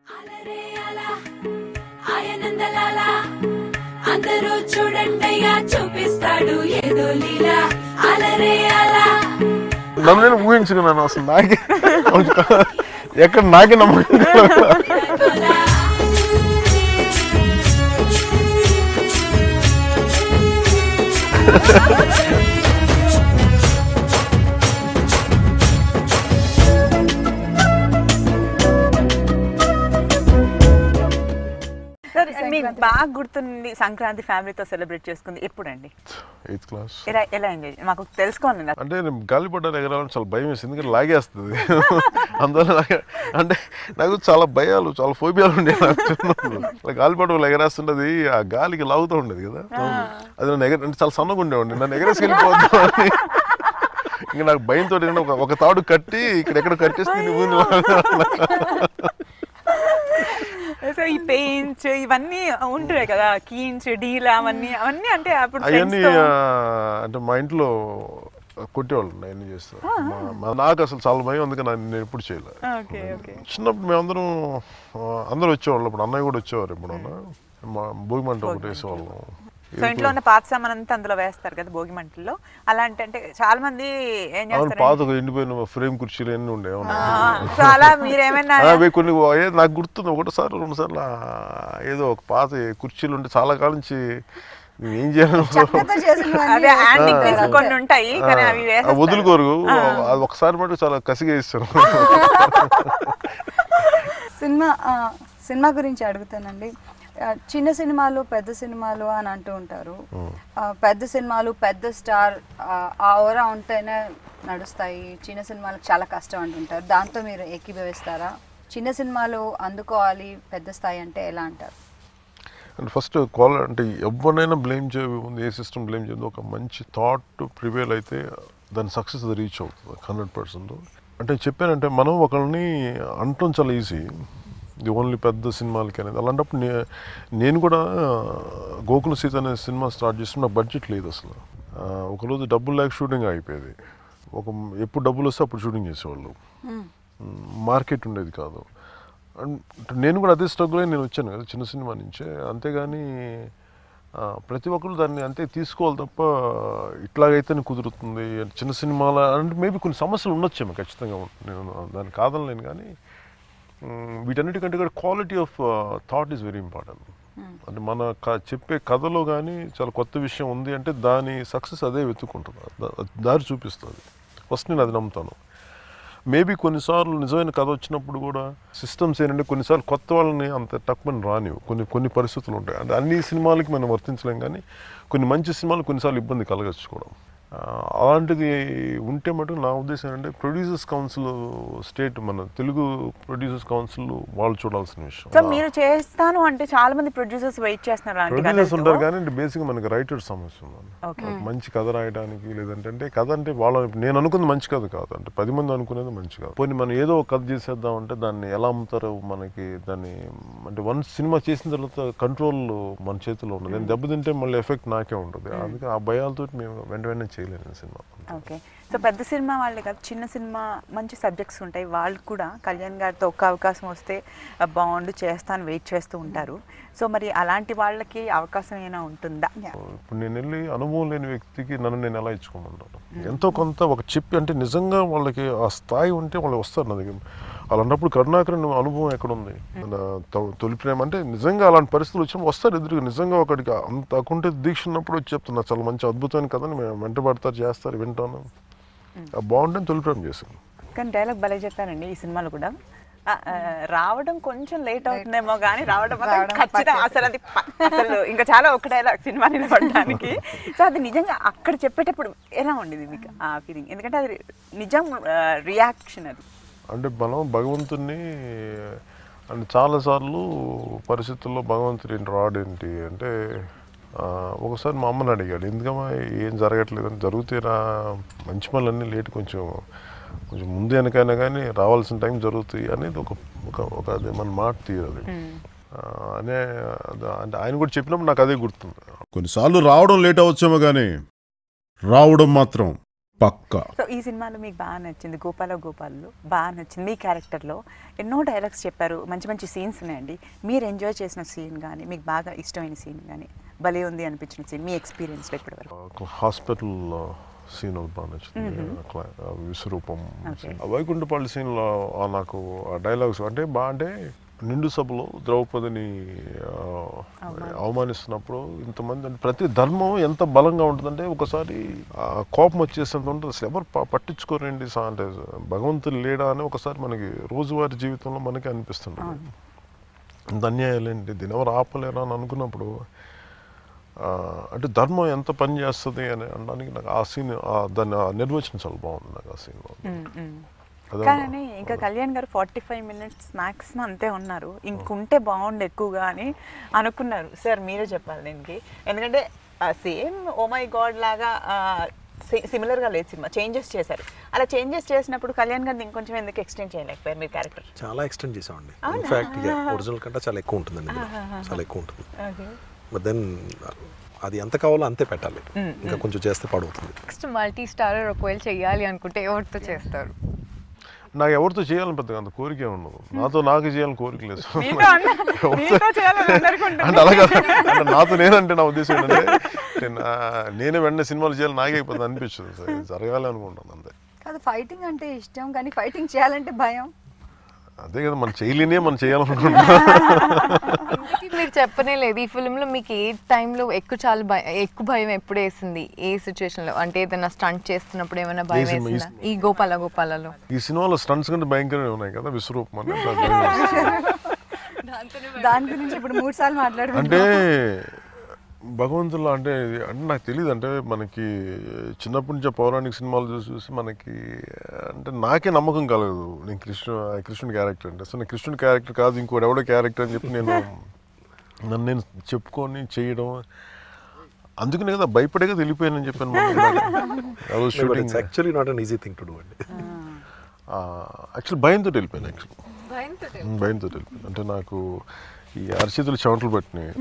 అలరే అలా ఆయనందలాల అందరూ చూడండయ్యా చూపిస్తాడు ఏదో లీలా అలరే అలా నన్ను నేను ఊహించుకున్నాను అసలు నాకే ఎక్కడ నాకే నమ్మకం కోలా సార్ మీకు బాగా గుర్తుంది సంక్రాంతి ఫ్యామిలీతో సెలబ్రేట్ చేసుకుంది ఎప్పుడండి ఎయిత్ క్లాస్ ఎలా ఎలా ఎంజాయ్ మాకు తెలుసుకోవాలి నాకు. అంటే నేను గాలిపడ్డాను ఎగరాలని చాలా భయం వేసింది ఎందుకంటే లాగేస్తుంది అందువల్ల నాకు అంటే నాకు చాలా భయాలు చాలా ఫోబియాలు ఉండేవి నాకు చిన్నప్పుడు ఇలా గాలిపటం ఎగరేస్తుంటది ఆ గాలికి లాగుతూ ఉండేది కదా అది నన్ను ఎగర అంటే చాలా సన్నగా ఉండేవాడిని నన్ను ఎగరేసుకెళ్ళిపోద్దాం అని ఇంకా నాకు భయంతో ఏంటంటే ఒక ఒక తాడు కట్టి ఇక్కడ ఎక్కడ కట్టేస్తే నువ్వు సో ఈ పెయింట్స్ ఇవన్నీ ఉంటున్నాయి కదా కీన్స్ డీల్ అవన్నీ అవన్నీ అంటే అప్పుడు అవన్నీ friends తో- అంటే మా ఇంట్లో కొట్టేవాళ్ళు అవన్నీ చేస్తారు మా- మా- నాకు అసలు చాలా భయం అందుకే నేను నేను ఎప్పుడు చేయలేదు ఓకే ఓకే చిన్నప్పుడు మేమందరం ఆ, అందరూ వచ్చేవాళ్ళు ఇప్పుడు అన్నయ్య కూడా వచ్చేవారు ఎప్పుడన్నా మా భోగి మంట ఒకటి వేసేవాళ్ళం సో ఇంట్లో ఉన్న పాత సామాన్ అంతా అందులో వేస్తారు కదా భోగి మంటల్లో అలాంటి అంటే చాలా మంది ఏం అవును చేస్తారు పాత ఒక ఎండిపోయిన ఫ్రేమ్ కుర్చీలు అన్నీ ఉండే అవును. సో అలా మీరేమైనా ఆ, అవి కొన్ని ఏ, నాకు గుర్తుంది ఒకటిసారి రెండు సార్లు ఏదో ఒక పాత కుర్చీలు ఉంటే చాలా కాలం నుంచి మేము ఏం చేయాలి చెక్కతో చేసినవన్నీ అదే యాంటిక్ వేస్తారు. పీస్ కొన్ని ఉంటాయి కానీ అవి ఆ, వేసేస్తారు. వదులుకోరు అది ఒకసారి మటు చాలా కసిగా ఇస్తాను సినిమా ఆ, సినిమా గురించి అడుగుతానండి ఆ, చిన్న సినిమాలు పెద్ద సినిమాలు అని అంటూ ఉంటారు ఆ, పెద్ద సినిమాలు పెద్ద స్టార్ ఆ, ఆ ఓరా ఉంటేనే నడుస్తాయి చిన్న సినిమాలకు చాలా కష్టం అంటుంటారు దాంతో మీరు ఏకీభవిస్తారా చిన్న సినిమాలు అందుకోవాలి పెద్ద స్థాయి అంటే ఎలా అంటారు అండ్ ఫస్ట్ కాల్ అంటే ఎవరినైనా బ్లేమ్ చేయముందు ఏ సిస్టమ్ బ్లేమ్ చేయదు ఒక మంచి థాట్ ప్రివేల్ అయితే దాని సక్సెస్ రీచ్ అవుతుంది హండ్రెడ్ పర్సెంట్ అంటే చెప్పానంటే మనం ఒకరిని అంటం చాలా ఈజీ ఇది ఓన్లీ పెద్ద సినిమాలకి అనేది అలాంటప్పుడు నే నేను కూడా గోకుల సీత అనే సినిమా స్టార్ట్ చేసిన నాకు బడ్జెట్ లేదు అసలు ఆ, ఒకరోజు డబ్బులు లేక షూటింగ్ అయిపోయేది ఒక ఎప్పుడు డబ్బులు వస్తే అప్పుడు షూటింగ్ చేసేవాళ్ళు మార్కెట్ ఉండేది కాదు అంటే నేను కూడా అదే స్ట్రగుల్ నేను వచ్చాను కదా చిన్న సినిమా నుంచే అంతేగాని ఆ, ప్రతి ఒక్కరు దాన్ని అంతే తీసుకోవాలి తప్ప ఇట్లాగైతేనే కుదురుతుంది అంటే చిన్న సినిమాల అంటే మేబీ కొన్ని సమస్యలు ఉండొచ్చేమో ఖచ్చితంగా నేను దాన్ని కాదనలేను కానీ మ్, వీటన్నిటికంటే కూడా quality of thought is very important అంటే మన క- చెప్పే కథలో కానీ చాలా కొత్త విషయం ఉంది అంటే దాని సక్సెస్ అదే వెతుక్కుంటుంది దా- దారి చూపిస్తుంది ఫస్ట్ నేను అది నమ్ముతాను మేబీ కొన్నిసార్లు నిజమైన కథ వచ్చినప్పుడు కూడా సిస్టమ్స్ ఏంటంటే కొన్నిసార్లు కొత్త వాళ్ళని అంత టక్మని రానివు కొన్ని కొన్ని పరిస్థితులు ఉంటాయి అంటే అన్ని సినిమాలకి మనం వర్తించలేం కానీ కొన్ని మంచి సినిమాలు కొన్నిసార్లు ఇబ్బంది కలగచ్చు కూడా ఆ, అలాంటిది ఉంటే మటుకు నా ఉద్దేశం ఏంటంటే ప్రొడ్యూసర్స్ కౌన్సిల్ స్టేట్ మన తెలుగు ప్రొడ్యూసర్స్ కౌన్సిల్ వాళ్ళు చూడాల్సిన సో విషయం మీరు చేస్తాను అంటే చాలా మంది ప్రొడ్యూసర్స్ వెయిట్ చేస్తున్నారు అలాంటి ప్రొడ్యూసర్స్ ఉంటారు కథలతో. కానీ బేసిక్గా మనకి రైటర్ సమస్య ఉందండి ఓకే ఒక మంచి కథ రాయడానికి లేదంటే అంటే కథ అంటే వాళ్ళ నేను అనుకున్నది మంచి కథ కాదు అంటే పది మంది అనుకునేది మంచి కథ పోనీ మనం ఏదో ఒక కథ చేసేద్దాం అంటే దాన్ని ఎలా అమ్ముతారో మనకి దాన్ని అంటే వన్ సినిమా చేసిన తర్వాత కంట్రోల్ మన చేతిలో ఉండదు నేను దెబ్బతింటే మళ్ళీ ఎఫెక్ట్ నాకే ఉంటుంది అందుకే ఆ భయాలతో మేము వెంట వెంటనే చేయలేను సినిమా ఓకే సో పెద్ద సినిమా వాళ్ళే కాదు చిన్న సినిమా మంచి సబ్జెక్ట్స్ ఉంటాయి వాళ్ళు కూడా కళ్యాణ్ గారితో ఒక్క అవకాశం వస్తే ఆ, బాగుండు చేస్తాను వెయిట్ చేస్తూ ఉంటారు సో మరి అలాంటి వాళ్ళకి అవకాశం ఏమైనా ఉంటుందా ఇప్పుడు నేను వెళ్ళి అనుభవం లేని వ్యక్తికి నన్ను నేను ఎలా ఇచ్చుకోమంటాను ఎంతో కొంత ఒక చెప్పి అంటే నిజంగా వాళ్ళకి ఆ స్థాయి ఉంటే వాళ్ళు వస్తారు నా దగ్గర అలాంటప్పుడు కరుణాకరన్ అనుభవం ఎక్కడ ఉంది మన తొ- తొలి ప్రేమ అంటే నిజంగా అలాంటి పరిస్థితులు వచ్చినప్పుడు వస్తారు ఎదురుగా నిజంగా ఒకటికి అంత అకుంటే దీక్ష ఉన్నప్పుడు వచ్చి చెప్తున్నా చాలా మంచి అద్భుతమైన కథని మేము వెంట పడతారు చేస్తారు వింటాను ఆ బాగుంటే తొలి ప్రేమ చేశాను కానీ డైలాగ్ భలే చెప్పానండి ఈ సినిమాలో కూడా ఆ, ఆ, రావడం కొంచెం లేట్ అవుతుందేమో కానీ రావడం మాత్రం రావడం ఖచ్చితంగా అసలు అది ప- అసలు ఇంకా చాలా ఒక డైలాగ్ సినిమా నిలబడడానికి సో అది నిజంగా అక్కడ చెప్పేటప్పుడు ఎలా ఉండేది మీకు ఆ ఫీలింగ్ ఎందుకంటే అది నిజం రియాక్షన్ అది అంటే మనం భగవంతుణ్ణి అంటే చాలాసార్లు పరిస్థితుల్లో భగవంతుడు ఏంటి రాడేంటి అంటే ఆ, ఒకసారి మా అమ్మని అడిగాడు ఎందుకమ్మా ఏం జరగట్లేదు అని జరుగుతాయిరా మంచి పనులన్నీ లేట్ కొంచెం కొంచెం ముందు వెనకైనా కానీ రావాల్సిన టైం జరుగుతాయి అనేది ఒక ఒక ఒక అదే మన మాట తీయాలి ఆ, అనే అద- అంటే ఆయన కూడా చెప్పినప్పుడు నాకు అదే గుర్తుంది కొన్నిసార్లు రావడం లేట్ అవచ్చేమో కానీ రావడం మాత్రం పక్కా సో ఈ సినిమాలో మీకు బాగా నచ్చింది గోపాల గోపాల్లో బాగా నచ్చింది మీ క్యారెక్టర్లో ఎన్నో డైలాగ్స్ చెప్పారు మంచి మంచి సీన్స్ ఉన్నాయండి మీరు ఎంజాయ్ చేసిన సీన్ కానీ మీకు బాగా ఇష్టమైన సీన్ కానీ భలే ఉంది అనిపించిన సీన్ మీ ఎక్స్పీరియన్స్లో ఇప్పటివరకు ఒక హాస్పిటల్ సీన్ ఒకటి బాగా నచ్చింది అట్లా ఆ విశ్వరూపం Okay. scene. ఆ వైకుంఠపల్లి సీన్లో ఆ నాకు ఆ డైలాగ్స్ అంటే బాగా అంటే నిండు సభలో ద్రౌపదిని ఆ, అవమానిస్తున్నప్పుడు ఇంతమంది అంటే ప్రతి ధర్మం ఎంత బలంగా ఉంటుందంటే ఒకసారి ఆ కోపం వచ్చేసేంత ఉంటుంది అసలు ఎవరు ప- పట్టించుకోరండి సా- అంటే భగవంతుడు లేడా అని ఒకసారి మనకి రోజువారీ జీవితంలో మనకి అనిపిస్తుంది ఇంత అన్యాయాలేంటి దీని ఎవరు ఆపలేరా అని అనుకున్నప్పుడు ఆ, అంటే ధర్మం ఎంత పని చేస్తుంది అని అనడానికి నాకు ఆ సీన్ దాని ఆ నిర్వచనం చాలా బాగుంది నాకు ఆ సీన్లో అదే కానీ ఇంకా కళ్యాణ్ గారు ఫార్టీ ఫైవ్ మినిట్స్ మ్యాక్సిమం అంతే ఉన్నారు ఇంకుంటే బాగుండు ఎక్కువగా అని అనుకున్నారు సార్ మీరే చెప్పాలి దీనికి ఎందుకంటే సేమ్ ఓ మై గాడ్ లాగా సిమిలర్గా లేదు సినిమా చేంజెస్ చేశారు అలా చేంజెస్ చేసినప్పుడు కళ్యాణ్ గారిని ఇంకొంచెం ఎందుకు ఎక్స్టెండ్ చేయలేకపోయారు మీ క్యారెక్టర్ చాలా ఎక్స్టెండ్ చేసామండి ఇన్ఫాక్ట్ ఒరిజినల్ కంటే చాలా ఎక్కువ ఉంటుందండి ఇందులో. చాలా ఎక్కువ ఉంటుంది బట్ దెన్ అది ఎంత కావాలో అంతే పెట్టాలి ఇంకా కొంచెం చేస్తే పాడవుతుంది నెక్స్ట్ మల్టీ స్టారర్ ఒకవేళ చెయ్యాలి అనుకుంటే ఎవరితో చేస్తారు నాకు ఎవరితో చేయాలని పెద్దగా అంత కోరిక ఉండదు నాతో నాకు చేయాలని కోరిక లేదు మీతో అన్న- మీతో చేయాలని అందరికీ ఉంటుంది. అంటే అలాగా అంటే నాతో నేనంటే నా ఉద్దేశం ఏంటంటే నేను, ఆ, నేనే వెంటనే సినిమాలు చేయాలి నాకే అయిపోతుంది అనిపించదు సార్ ఇది జరగాలి అనుకుంటాను అంతే కాదు ఫైటింగ్ అంటే ఇష్టం కానీ ఫైటింగ్ చేయాలంటే భయం అదే కదా మనం చేయలేనే మనం చేయాలనుకుంటున్నాం ఇంతకీ మీరు చెప్పనే లేదు ఈ ఫిల్మ్ లో మీకు ఏ టైంలో ఎక్కువ చాలా భయం ఎక్కువ భయం ఎప్పుడు వేసింది ఏ సిచ్యువేషన్ లో అంటే ఏదైనా స్టంట్ చేస్తున్నప్పుడు ఏమైనా భయం ఏ సినిమా? ఈ వేసిందా ఈ గోపాల గోపాలలో ఈ సినిమాలో స్టంట్స్ కంటే భయంకరంగా ఉన్నాయి కదా విశ్వరూపం అని నాకు భయం వేస్తుంది. దాని గురించి ఇప్పుడు మూడు సార్లు మాట్లాడుకుంటాం అంటే భగవంతుల్లో అంటే ఇది- అంటే నాకు తెలియదు అంటే మనకి చిన్నప్పటి నుంచి ఆ పౌరాణిక సినిమాలు చూసి చూసి మనకి అంటే నాకే నమ్మకం కలగదు నేను కృష్ణ కృష్ణుడి క్యారెక్టర్ అంటే సో నేను కృష్ణుడి క్యారెక్టర్ కాదు ఇంకోటి ఎవడో క్యారెక్టర్ అని చెప్పి నేను నన్ను నేను చెప్పుకొని చేయడం అందుకనే కదా భయపడే కదా వెళ్ళిపోయానని చెప్పాను shooting actually not an easy thing to do అండి యాక్చువల్ భయంతో వెళ్ళిపోయాను యాక్చువల్ భయంతో వెళ్ళిపోయాను అంటే నాకు ఈ అరచేతులు చెమటలు పట్టినాయి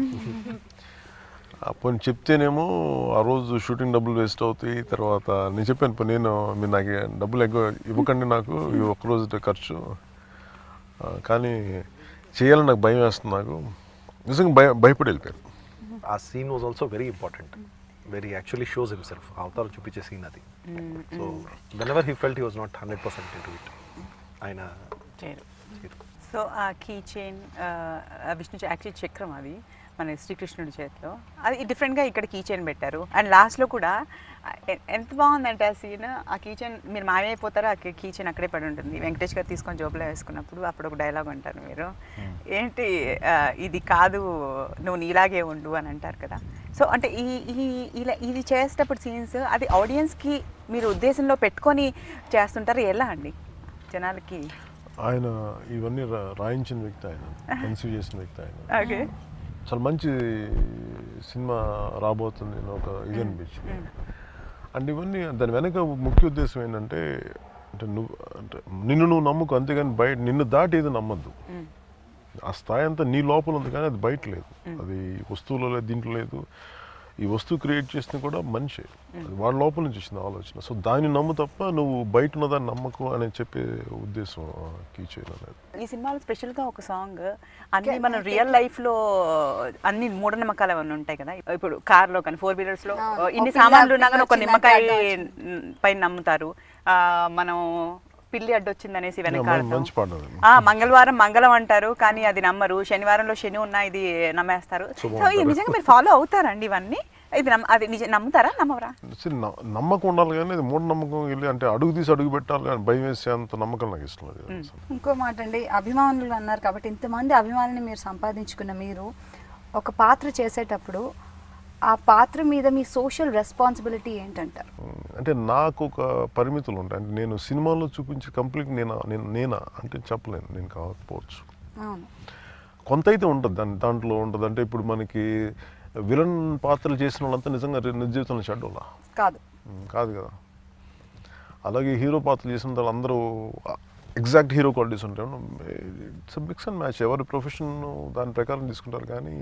అప్పుడు చెప్తేనేమో ఆ రోజు షూటింగ్ డబ్బులు వేస్ట్ అవుతాయి తర్వాత నేను చెప్పాను "పో నేను మీరు నాకు డబ్బులు ఎక్కువ ఇవ్వకండి నాకు ఈ ఒక్క రోజు ఖర్చు ఆ, కానీ చేయాలని నాకు భయం వేస్తుంది నాకు నిజంగా భయ భయపడి వెళ్ళిపోయాను ఆ scene was also very important very actually shows himself అవతారం చూపించే సీన్ అది so whenever he felt he was not hundred percent in it ఆయన చేయరు సో ఆ కీ చైన్ విష్ణు యాక్చువల్ చక్రం అది మన శ్రీకృష్ణుడి చేతిలో అది డిఫరెంట్గా ఇక్కడ కీ చైన్ పెట్టారు అండ్ లాస్ట్లో కూడా ఎ- ఎంత బాగుందంటే ఆ సీన్ ఆ కీ చైన్ మీరు మాయమైపోతారో ఆ కీ చైన్ అక్కడే పడి ఉంటుంది వెంకటేష్ గారు తీసుకొని జోబులో వేసుకున్నప్పుడు అప్పుడు ఒక డైలాగ్ అంటారు మీరు ఏంటి ఆ, ఇది కాదు నువ్వు నీలాగే ఉండు అని అంటారు కదా సో అంటే ఈ ఈ ఇలా ఇది చేసేటప్పుడు సీన్స్ అది ఆడియన్స్కి మీరు ఉద్దేశంలో పెట్టుకొని చేస్తుంటారు ఎలా అండి జనాలకి ఆయన ఇవన్నీ రా- రాయించిన వ్యక్తి ఆయన కన్సీవ్ చేసిన వ్యక్తి ఆయన ఓకే చాలా మంచి సినిమా రాబోతుంది అని ఒక ఇది అనిపించింది అంటే ఇవన్నీ దాని వెనక ముఖ్య ఉద్దేశం ఏంటంటే అంటే నువ్వు అంటే నిన్ను నువ్వు నమ్ముకో అంతేగాని బయట నిన్ను దాటి ఏది నమ్మద్దు ఆ స్థాయి అంతా నీ లోపల ఉంది కానీ అది బయట లేదు అది వస్తువులో లేదు దీంట్లో లేదు ఈ వస్తువు క్రియేట్ చేసిన కూడా మనిషి అది వాడి లోపల నుంచి వచ్చిన ఆలోచన సో దాన్ని నమ్ము తప్ప నువ్వు బయట ఉన్నదాన్ని నమ్మకు అని చెప్పే ఉద్దేశం కీచేయన్ అనేది ఈ సినిమాలో స్పెషల్గా ఒక సాంగ్ అన్ని మనం రియల్ లైఫ్లో అన్ని మూఢనమ్మకాలు అవన్నీ ఉంటాయి కదా ఇప్పుడు కార్లో కానీ ఫోర్ వీలర్స్లో అవును. ఇన్ని ఒక సామాన్లు పిల్ల- ఉన్నా కానీ ఒక పిల్ల నిమ్మకాయ వచ్చిందంటే పైన నమ్ముతారు ఆ, మనం పిల్లి అడ్డొచ్చిందనేసి మంచి వెనకాడతాం పాట అది. ఆ మంగళవారం మంగళం అంటారు కానీ అది నమ్మరు శనివారంలో శని ఉన్నా ఇది నమ్మేస్తారు సో ఇది నిజంగా మీరు ఫాలో అవుతారండి ఇవన్నీ ఇది నమ్మ అది నిజం నమ్ముతారా నమ్మవరా See, న- నమ్మకం ఉండాలి కానీ అది మూఢ నమ్మకం వెళ్ళి అంటే అడుగు తీసి అడుగు పెట్టాలి కానీ భయం వేసే అంత నమ్మకం నాకు ఇష్టం లేదు అసలు. ఇంకో మాట అండి అభిమానులు అన్నారు కాబట్టి ఇంతమంది అభిమానుల్ని మీరు సంపాదించుకున్న మీరు ఒక పాత్ర చేసేటప్పుడు ఆ పాత్ర మీద మీ సోషల్ రెస్పాన్సిబిలిటీ ఏంటంటారు ఉమ్, అంటే నాకు ఒక పరిమితులు ఉంటాయి అంటే నేను సినిమాలో చూపించే కంప్లీట్ నేను నేను నేనా అంటే చెప్పలేను నేను కాకపోవచ్చు అవును కొంత అయితే ఉంటుంది దాని దాంట్లో ఉంటుంది అంటే ఇప్పుడు మనకి విలన్ పాత్రలు చేసిన వాళ్ళంతా నిజంగా రి- నిజ జీవితంలో చెడ్డోళ్ళా కాదు ఉమ్, కాదు కదా అలాగే హీరో పాత్రలు చేసిన వాళ్ళు అందరూ ఎగ్జాక్ట్ హీరో క్వాలిటీస్ ఉంటాయి ఇట్స్ మిక్స్ అండ్ మ్యాచ్ ఎవరి ప్రొఫెషన్ దాని ప్రకారం తీసుకుంటారు కానీ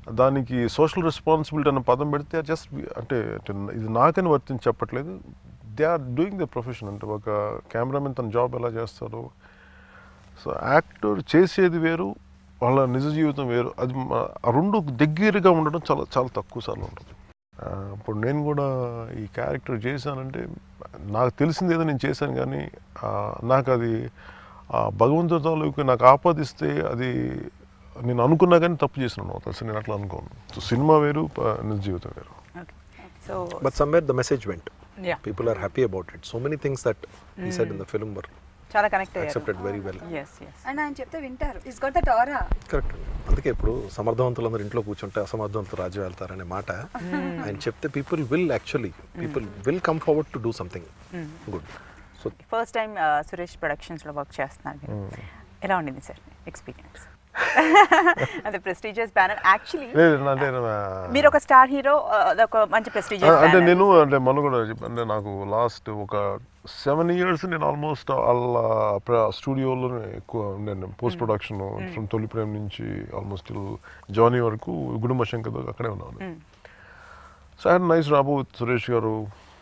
దానికి సోషల్ రెస్పాన్సిబిలిటీ అనే పదం పెడితే జస్ట్ అంటే అంటే ఇది నాకని వర్తించి చెప్పట్లేదు they are doing the profession అంటే ఒక కెమెరామెన్ తన జాబ్ ఎలా చేస్తారో సో యాక్టర్ చేసేది వేరు వాళ్ళ నిజ జీవితం వేరు అది మ- ఆ రెండు దగ్గరగా ఉండడం చాలా చాలా తక్కువ సార్లు ఉంటుంది ఆ, ఇప్పుడు నేను కూడా ఈ క్యారెక్టర్ చేశానంటే నాకు తెలిసింది ఏదో నేను చేశాను కానీ ఆ, నాకు అది ఆ భగవంతుడి తాలూకు నాకు ఆపాదిస్తే అది నేను అనుకున్నా కానీ తప్పు చేసినాను అసలు నేను అట్లా అనుకోను సో సినిమా వేరు ప- నిజ జీవితం వేరు okay so but somewhere the message went yeah people are happy about it so many things that he said in the film were చాలా కనెక్ట్ యాక్సెప్టెడ్ అయ్యారు very well yes yes and ఆయన చెప్తే వింటారు is got that aura correct అందుకే ఇప్పుడు సమర్థవంతులందరూ ఇంట్లో కూర్చుంటే అసమర్థవంతులు రాజ్యం వెళ్తారనే మాట ఆయన చెప్తే people will actually people will come forward to do something good so first time Suresh ప్రొడక్షన్స్లో వర్క్ చేస్తున్నారు మీరు ఎలా ఉండింది సార్ ఎక్స్పీరియన్స్ అదే ప్రెస్టీజియస్ బ్యానర్ యాక్చువల్లీ లేదు అంటే ఆ, మీరు ఒక స్టార్ హీరో అదొక మంచి ఆ, ప్రెస్టీజియస్ అంటే నేను అంటే మన కూడా చెప్ప- అంటే నాకు లాస్ట్ ఒక సెవెన్ ఇయర్స్ నేను ఆల్మోస్ట్ వాళ్ళ స్టూడియోలోనే ఎక్కువ ఉండాను పోస్ట్ ప్రొడక్షన్ ఫ్రమ్ తొలి ప్రేమ నుంచి ఆల్మోస్ట్ జానీ వరకు గుడుమ శంకర్ అక్కడే ఉన్నాను so I nice rapport with Suresh garu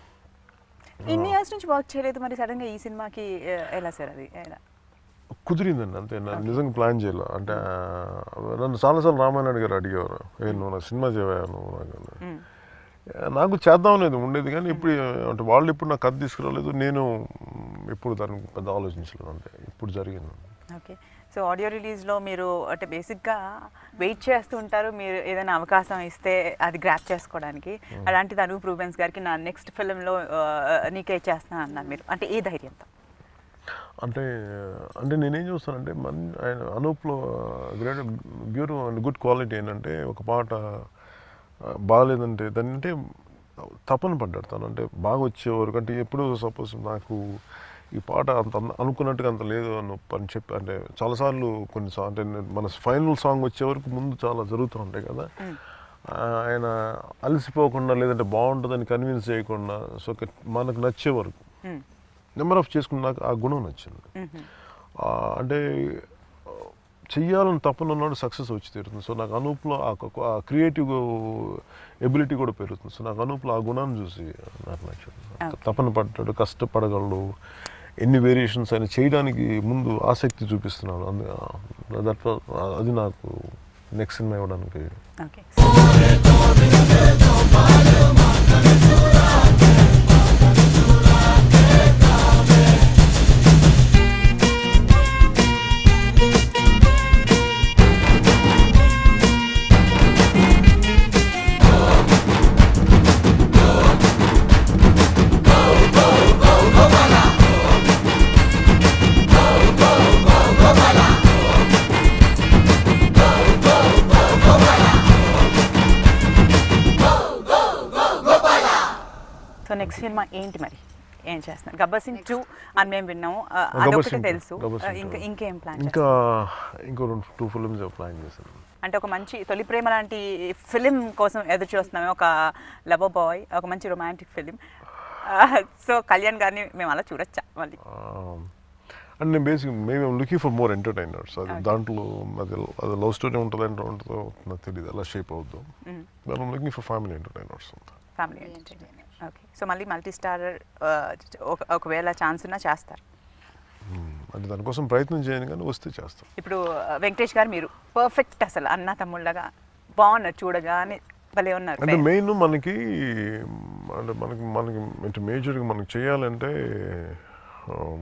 ఇన్ని ఇయర్స్ నుంచి వర్క్ చేయలేదు మరి సడన్ గా ఈ సినిమాకి uh, ఎలా సార్ అది ఎలా కుదిరిందండి అంతే నేను నిజంగా ప్లాన్ చేయాలి అంటే ఆ, నన్ను చాలాసార్లు రామానాయుడు గారు అడిగేవారు ఏ నువ్వు నా సినిమా చేయవా నువ్వు నాకు అని. నాకు చేద్దాం అనేది ఉండేది కానీ ఇప్పుడు అంటే వాళ్ళు ఇప్పుడు నాకు కథ తీసుకురాలేదు నేను ఇప్పుడు దానికి పెద్ద ఆలోచించలేదు అంటే ఇప్పుడు జరిగింది ఓకే సో ఆడియో రిలీజ్లో మీరు అంటే బేసిక్గా వెయిట్ చేస్తూ ఉంటారు మీరు ఏదైనా అవకాశం ఇస్తే అది గ్రాప్ చేసుకోవడానికి అలాంటిది అనూప్ రూబెన్స్ గారికి నా నెక్స్ట్ ఫిలింలో నీకే చేస్తాను అన్నారు మీరు అంటే ఏ ధైర్యంతో అంటే అంటే నేనేం చూస్తానంటే మన్ ఆయన అనూప్లో great bureau and good quality ఏంటంటే ఒక పాట ఆ, బాగాలేదంటే దాన్ని అంటే తపన పడ్డాడు తను అంటే బాగా వచ్చేవారు అంటే ఎప్పుడు సపోజ్ నాకు ఈ పాట అంత అన్న- అనుకున్నట్టుగా అంత లేదు అని అని చెప్పి అంటే చాలాసార్లు కొన్ని సా- అంటే నేను- మన ఫైనల్ సాంగ్ వచ్చే వరకు ముందు చాలా జరుగుతూ ఉంటాయి కదా ఆ, ఆయన అలసిపోకుండా లేదంటే బాగుంటుందని కన్విన్స్ చేయకుండా సో ఒక మనకు నచ్చే వరకు మ్మ్. నెంబర్ ఆఫ్ చేసుకున్నాక ఆ గుణం నచ్చింది ఆ, అంటే ఆ, చెయ్యాలని తప్పన ఉన్నాడు సక్సెస్ వచ్చి తీరుతుంది సో నాకు అనూప్లో ఆ క్రియేటివ్ ఎబిలిటీ కూడా పెరుగుతుంది సో నాకు అనూప్లో ఆ గుణాన్ని చూసి నాకు నచ్చింది తపన పడ్డాడు కష్టపడగలడు ఎన్ని వేరియేషన్స్ ఆయన చేయడానికి ముందు ఆసక్తి చూపిస్తున్నాడు అందు దట్ అది నాకు నెక్స్ట్ సినిమా ఇవ్వడానికి ఓకే సో నెక్స్ట్ సినిమా ఏంటి మరి ఏం చేస్తున్నారు గబ్బర్ సింగ్ టూ అని మేము విన్నాము ఆ, గబ్బర్ అదొకటి సింగ్ తెలుసు గబ్బర్ సింగ్ ఇంకా two. ఇంకేం ప్లాన్ ఇంకా ఇంకో రెండు టూ ఫిల్మ్స్ ప్లాన్ చేశాను అంటే ఒక మంచి తొలి ప్రేమ లాంటి ఫిలిం కోసం ఎదురు చూస్తున్నాము ఒక లవ్ బాయ్ ఒక మంచి రొమాంటిక్ ఫిలిం సో కళ్యాణ్ గారిని మేము అలా చూడొచ్చా మళ్ళీ అండ్ నేను బేసిక్ మేము లుకింగ్ ఫర్ మోర్ ఎంటర్టైనర్స్ అది దాంట్లో అది అది లవ్ స్టోరీ ఉంటుంది అంటే ఉంటుందో నాకు తెలియదు ఎలా షేప్ అవుద్దాం దాని looking for family entertainers family entertainment okay so మళ్ళీ మల్టీ స్టార్ ఒకవేళ ఛాన్స్ ఉన్నా చేస్తారు అంటే దానికోసం ప్రయత్నం చేయను కానీ వస్తే చేస్తాం ఇప్పుడు ఆ, వెంకటేష్ గారు మీరు పర్ఫెక్ట్ అసలు అన్న తమ్ముళ్ళగా బాగున్నారు చూడగానే భలే ఉన్నారు అంటే మెయిన్ మనకి అంటే మనకి మనకి అంటే మేజర్గా మనకి చేయాలంటే um,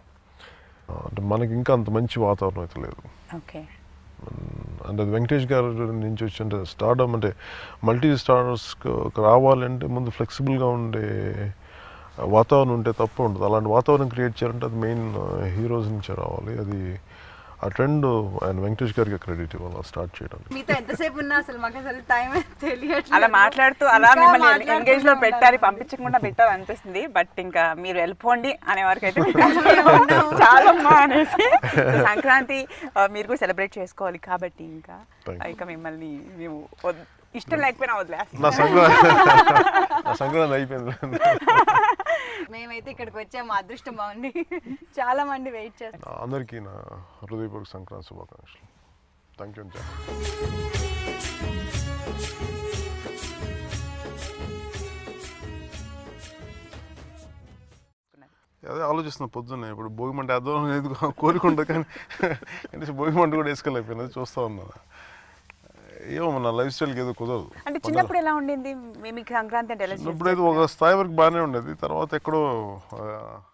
అంటే మనకి ఇంకా అంత మంచి వాతావరణం అయితే లేదు ఓకే అంటే అది వెంకటేష్ గారి నుంచి వచ్చి అంటే స్టార్డమ్ అంటే మల్టీ స్టార్స్ రావాలంటే ముందు ఫ్లెక్సిబుల్గా ఉండే వాతావరణం ఉంటే తప్ప ఉండదు అలాంటి వాతావరణం క్రియేట్ చేయాలంటే అది మెయిన్ హీరోస్ నుంచి రావాలి అది ఆ ట్రెండ్ ఆయన వెంకటేష్ గారికి క్రెడిట్ ఇవ్వాలి స్టార్ట్ చేయడానికి మీతో ఎంతసేపు ఉన్నా అసలు మాకు అసలు టైం తెలియట్లేదు అలా మాట్లాడుతూ అలా ఇంకా మిమ్మల్ని మాట్లాడుతూనే ఎంగేజ్ లో ఉండాలి. పెట్టాలి పంపించకుండా పెట్టాలి అనిపిస్తుంది బట్ ఇంకా మీరు వెళ్ళిపోండి అనే వరకు అయితే చాలమ్మా అనేసి So, సంక్రాంతి ఆ, మీరు కూడా సెలబ్రేట్ చేసుకోవాలి కాబట్టి ఇంకా Thank you. ఇక మిమ్మల్ని మేము వద్- ఇష్టం లేకపోయినా వదిలేస్తాం నా సంక్రాంతి నా సంక్రాంతి అయిపోయింది మేమైతే ఇక్కడికి వచ్చాము మా అదృష్టం బాగుంది చాలా మంది వెయిట్ చేస్తారు అందరికీ నా హృదయపూర్వక సంక్రాంతి శుభాకాంక్షలు థ్యాంక్ యూ అదే ఆలోచిస్తున్నా పొద్దున్నే ఇప్పుడు భోగి మంట వేద్దాం అనేది కోరిక ఉండదు కానీ కనీసం భోగి మంట కూడా వేసుకోలేకపోయినది చూస్తూ ఉన్నాను ఏమో మన లైఫ్ స్టైల్కి ఏదో కుదరదు అంటే చిన్నప్పుడు ఎలా ఉండింది మీ- మీకు సంక్రాంతి అంటే ఎలా చిన్నప్పుడు అయితే ఒక స్థాయి వరకు బాగానే ఉండేది తర్వాత ఎక్కడో ఆ,